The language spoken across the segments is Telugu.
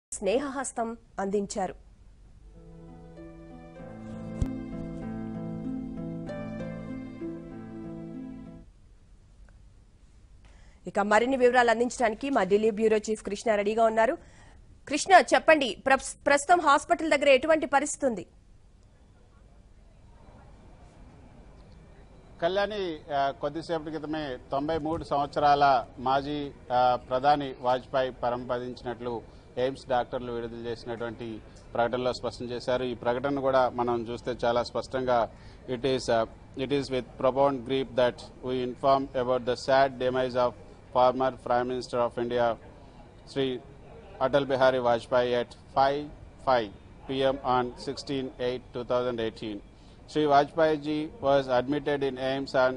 స్నేహహస్తం అందించారు ఇక మరిన్ని వివరాలు అందించడానికి మా ఢిల్లీ బ్యూరో చీఫ్ కృష్ణ రెడీగా ఉన్నారు కృష్ణ చెప్పండి ప్రస్- ప్రస్తుతం హాస్పిటల్ దగ్గర ఎటువంటి పరిస్థితి ఉంది కళ్యాణి ఆ, కొద్దిసేపటి క్రితమే తొంభై మూడు సంవత్సరాల మాజీ ఆ, ప్రధాని వాజ్పేయి పరంపదించినట్లు ఎయిమ్స్ డాక్టర్లు విడుదల చేసినటువంటి ప్రకటనలో స్పష్టం చేశారు ఈ ప్రకటన కూడా మనం చూస్తే చాలా స్పష్టంగా it is it is with profound grief that we inform about the sad demise of former prime minister of India Shri Atal Bihari Vajpayee at 5:05 p.m. on 16/8/2018. Sri Vajpayee ji was admitted in AIMS on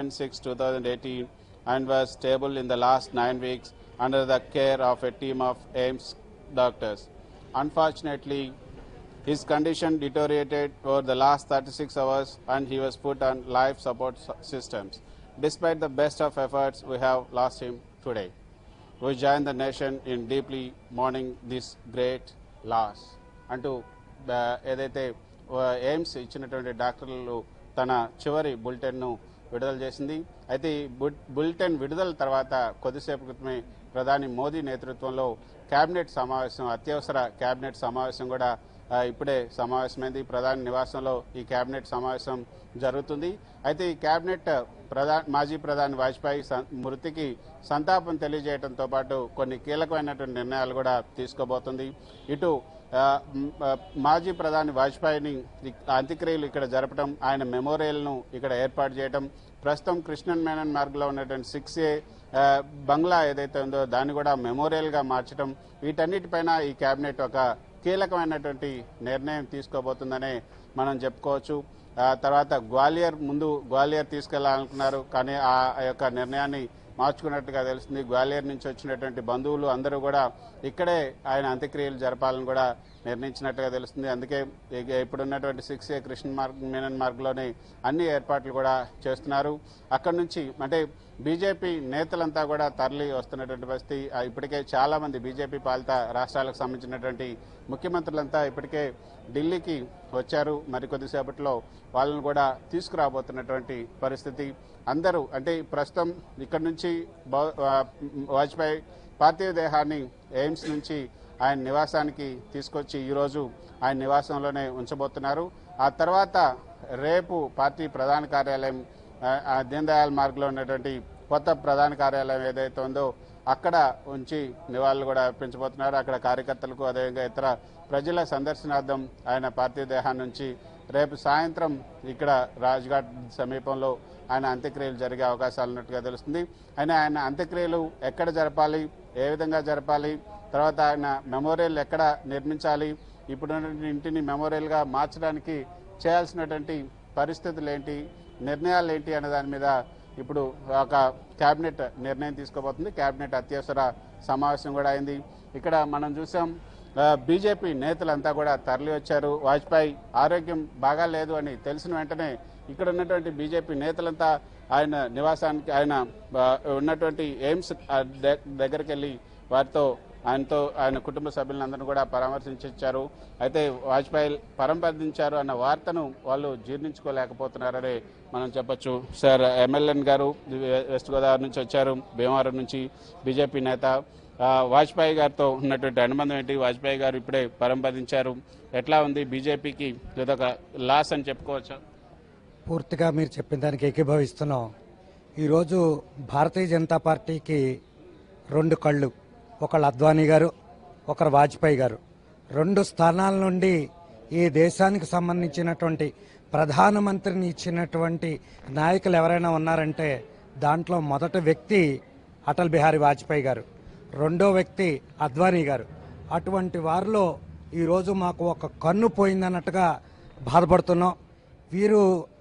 11/6/2018 and was stable in the last nine weeks under the care of a team of AIMS doctors. Unfortunately, his condition deteriorated over the last 36 hours and he was put on life support s- systems. Despite the best of efforts, we have lost him today. We join the nation in deeply mourning this great loss. అంటూ ఆ, ఏదైతే ఆ, ఎయిమ్స్ ఇచ్చినటువంటి డాక్టర్లు తన చివరి బులెటిన్ను విడుదల చేసింది అయితే ఈ బుల్- బులెటిన్ విడుదల తర్వాత కొద్దిసేపు క్రితమే ప్రధాని మోదీ నేతృత్వంలో కేబినెట్ సమావేశం అత్యవసర కేబినెట్ సమావేశం కూడా ఆ, ఇప్పుడే సమావేశమైంది ప్రధాని నివాసంలో ఈ కేబినెట్ సమావేశం జరుగుతుంది అయితే ఈ కేబినెట్ ప్రధా మాజీ ప్రధాని వాజ్పేయి సం- మృతికి సంతాపం తెలియజేయడంతో పాటు కొన్ని కీలకమైనటువంటి నిర్ణయాలు కూడా తీసుకోబోతుంది ఇటు ఆ, మ్, ఆ, మాజీ ప్రధాని వాజ్పేయిని ఇక్- అంత్యక్రియలు ఇక్కడ జరపడం ఆయన మెమోరియల్ను ఇక్కడ ఏర్పాటు చేయడం ప్రస్తుతం కృష్ణన్ మేనన్ మార్గ్లో ఉన్నటువంటి సిక్స్ ఏ బంగ్లా ఏదైతే ఉందో దాన్ని కూడా మెమోరియల్గా మార్చడం వీటన్నిటిపైన ఈ కేబినెట్ ఒక కీలకమైనటువంటి నిర్ణయం తీసుకోబోతుందనే మనం చెప్పుకోవచ్చు ఆ తర్వాత గ్వాలియర్ ముందు గ్వాలియర్ తీసుకెళ్లాలనుకున్నారు కానీ ఆ యొక్క నిర్ణయాన్ని మార్చుకున్నట్టుగా తెలుస్తుంది గ్వాలియర్ నుంచి వచ్చినటువంటి బంధువులు అందరూ కూడా ఇక్కడే ఆయన అంత్యక్రియలు జరపాలని కూడా నిర్ణయించినట్టుగా తెలుస్తుంది అందుకే ఇక ఇప్పుడున్నటువంటి సిక్స్ ఏ కృష్ణ మార్గ్ మీనన్ మార్గ్లోని అన్ని ఏర్పాట్లు కూడా చేస్తున్నారు అక్కడి నుంచి అంటే బీజేపీ నేతలంతా కూడా తరలి వస్తున్నటువంటి పరిస్థితి ఆ, ఇప్పటికే చాలా మంది బీజేపీ పాలిత రాష్ట్రాలకు సంబంధించినటువంటి ముఖ్యమంత్రులంతా ఇప్పటికే ఢిల్లీకి వచ్చారు మరికొద్దిసేపట్లో వాళ్ళని కూడా తీసుకురాబోతున్నటువంటి పరిస్థితి అందరూ అంటే ప్రస్తుతం ఇక్కడ నుంచి బా- ఆ, వాజ్పేయి పార్థివ దేహాన్ని ఎయిమ్స్ నుంచి ఆయన నివాసానికి తీసుకొచ్చి ఈరోజు ఆయన నివాసంలోనే ఉంచబోతున్నారు ఆ తర్వాత రేపు పార్టీ ప్రధాన కార్యాలయం ఆ, ఆ దీన్ దయాళ్ మార్గ్లో ఉన్నటువంటి కొత్త ప్రధాన కార్యాలయం ఏదైతే ఉందో అక్కడ ఉంచి నివాళులు కూడా అర్పించబోతున్నారు అక్కడ కార్యకర్తలకు అదేవిధంగా ఇతర ప్రజల సందర్శనార్థం ఆయన పార్థివ దేహాన్ని నుంచి రేపు సాయంత్రం ఇక్కడ రాజ్ఘాట్ సమీపంలో ఆయన అంత్యక్రియలు జరిగే అవకాశాలు ఉన్నట్టుగా తెలుస్తుంది ఆయన ఆయన అంత్యక్రియలు ఎక్కడ జరపాలి ఏ విధంగా జరపాలి తర్వాత ఆయన మెమోరియల్ ఎక్కడ నిర్మించాలి ఇప్పుడున్న ఇంటిని మెమోరియల్గా మార్చడానికి చేయాల్సినటువంటి పరిస్థితులు ఏంటి నిర్ణయాలు ఏంటి అనే దాని మీద ఇప్పుడు ఒక కేబినెట్ నిర్ణయం తీసుకోబోతుంది కేబినెట్ అత్యవసర సమావేశం కూడా అయింది ఇక్కడ మనం చూసాం ఆ, బీజేపీ నేతలంతా కూడా తరలి వచ్చారు వాజ్పేయి ఆరోగ్యం బాగా లేదు అని తెలిసిన వెంటనే ఇక్కడ ఉన్నటువంటి బీజేపీ నేతలంతా ఆయన నివాసానికి ఆయన ఆ, ఉన్నటువంటి ఎయిమ్స్ ఆ, ద- దగ్గరికి వెళ్ళి వారితో ఆయనతో ఆయన కుటుంబ సభ్యులందరూ కూడా పరామర్శించారు అయితే వాజ్పేయి పరంపదించారు అన్న వార్తను వాళ్ళు జీర్ణించుకోలేకపోతున్నారని మనం చెప్పొచ్చు సార్ ఎమ్మెల్యేన్ గారు వెస్ట్ గోదావరి నుంచి వచ్చారు భీమవరం నుంచి బీజేపీ నేత ఆ, వాజ్పేయి గారితో ఉన్నటువంటి అనుబంధం ఏంటి వాజ్పేయి గారు ఇప్పుడే పరంపదించారు ఎట్లా ఉంది బీజేపీకి ఇదొక లాస్ అని చెప్పుకోవచ్చా పూర్తిగా మీరు చెప్పిన దానికి ఏకీభవిస్తున్నాం ఈరోజు భారతీయ జనతా పార్టీకి రెండు కళ్ళు ఒకళ్ళు అద్వానీ గారు ఒకరు వాజ్పేయి గారు రెండు స్థానాల నుండి ఈ దేశానికి సంబంధించినటువంటి ప్రధానమంత్రిని ఇచ్చినటువంటి నాయకులు ఎవరైనా ఉన్నారంటే దాంట్లో మొదటి వ్యక్తి అటల్ బిహారీ వాజ్పేయి గారు రెండో వ్యక్తి అద్వానీ గారు అటువంటి వారిలో ఈరోజు మాకు ఒక కన్ను పోయిందన్నట్టుగా బాధపడుతున్నాం వీరు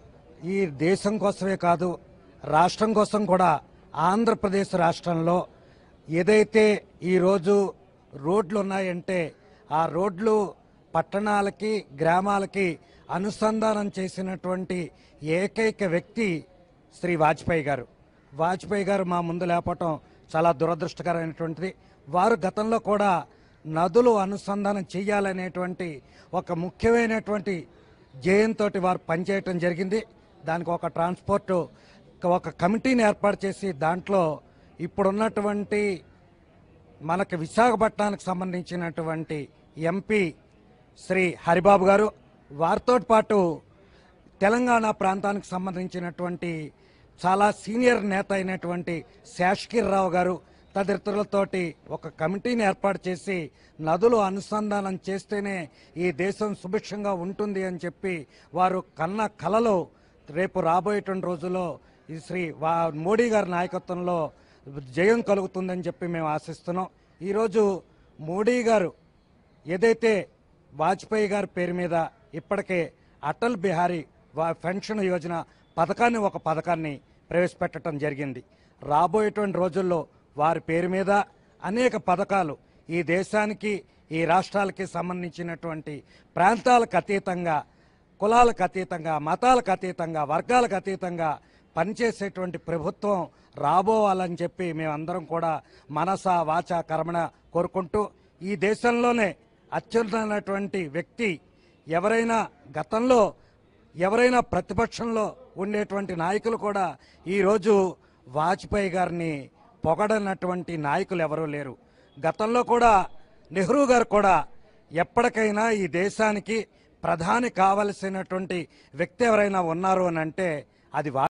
ఈ దేశం కోసమే కాదు రాష్ట్రం కోసం కూడా ఆంధ్రప్రదేశ్ రాష్ట్రంలో ఏదైతే ఈరోజు రోడ్లు ఉన్నాయంటే ఆ రోడ్లు పట్టణాలకి గ్రామాలకి అనుసంధానం చేసినటువంటి ఏకైక వ్యక్తి శ్రీ వాజ్పేయి గారు వాజ్పేయి గారు మా ముందు లేపటం చాలా దురదృష్టకరమైనటువంటిది వారు గతంలో కూడా నదులు అనుసంధానం చేయాలనేటువంటి ఒక ముఖ్యమైనటువంటి ధ్యేయంతో వారు పనిచేయటం జరిగింది దానికి ఒక ట్రాన్స్పోర్ట్ ఒక కమిటీని ఏర్పాటు చేసి దాంట్లో ఇప్పుడున్నటువంటి మనకి విశాఖపట్నానికి సంబంధించినటువంటి ఎంపీ శ్రీ హరిబాబు గారు వారితో పాటు తెలంగాణ ప్రాంతానికి సంబంధించినటువంటి చాలా సీనియర్ నేత అయినటువంటి శాష్కీర్ రావు గారు తదితరులతోటి ఒక కమిటీని ఏర్పాటు చేసి నదులు అనుసంధానం చేస్తేనే ఈ దేశం సుభిక్షంగా ఉంటుంది అని చెప్పి వారు కన్న కలలో రేపు రాబోయేటువంటి రోజుల్లో ఈ శ్రీ వా మోడీ గారి నాయకత్వంలో జయం కలుగుతుందని చెప్పి మేము ఆశిస్తున్నాం ఈరోజు మోడీ గారు ఏదైతే వాజ్పేయి గారి పేరు మీద ఇప్పటికే అటల్ బిహారీ వా- పెన్షన్ యోజన పథకాన్ని ఒక పథకాన్ని ప్రవేశపెట్టడం జరిగింది రాబోయేటువంటి రోజుల్లో వారి పేరు మీద అనేక పథకాలు ఈ దేశానికి ఈ రాష్ట్రాలకి సంబంధించినటువంటి ప్రాంతాలకు అతీతంగా కులాలకు అతీతంగా మతాలకు అతీతంగా వర్గాలకు అతీతంగా పనిచేసేటువంటి ప్రభుత్వం రాబోవాలని చెప్పి మేమందరం కూడా మనస వాచ కర్మణ కోరుకుంటూ ఈ దేశంలోనే అత్యున్నతమైనటువంటి వ్యక్తి ఎవరైనా గతంలో ఎవరైనా ప్రతిపక్షంలో ఉండేటువంటి నాయకులు కూడా ఈరోజు వాజ్పేయి గారిని పొగడనటువంటి నాయకులు ఎవరూ లేరు గతంలో కూడా నెహ్రూ గారు కూడా ఎప్పటికైనా ఈ దేశానికి ప్రధాని కావలసినటువంటి వ్యక్తి ఎవరైనా ఉన్నారు అని అంటే అది వా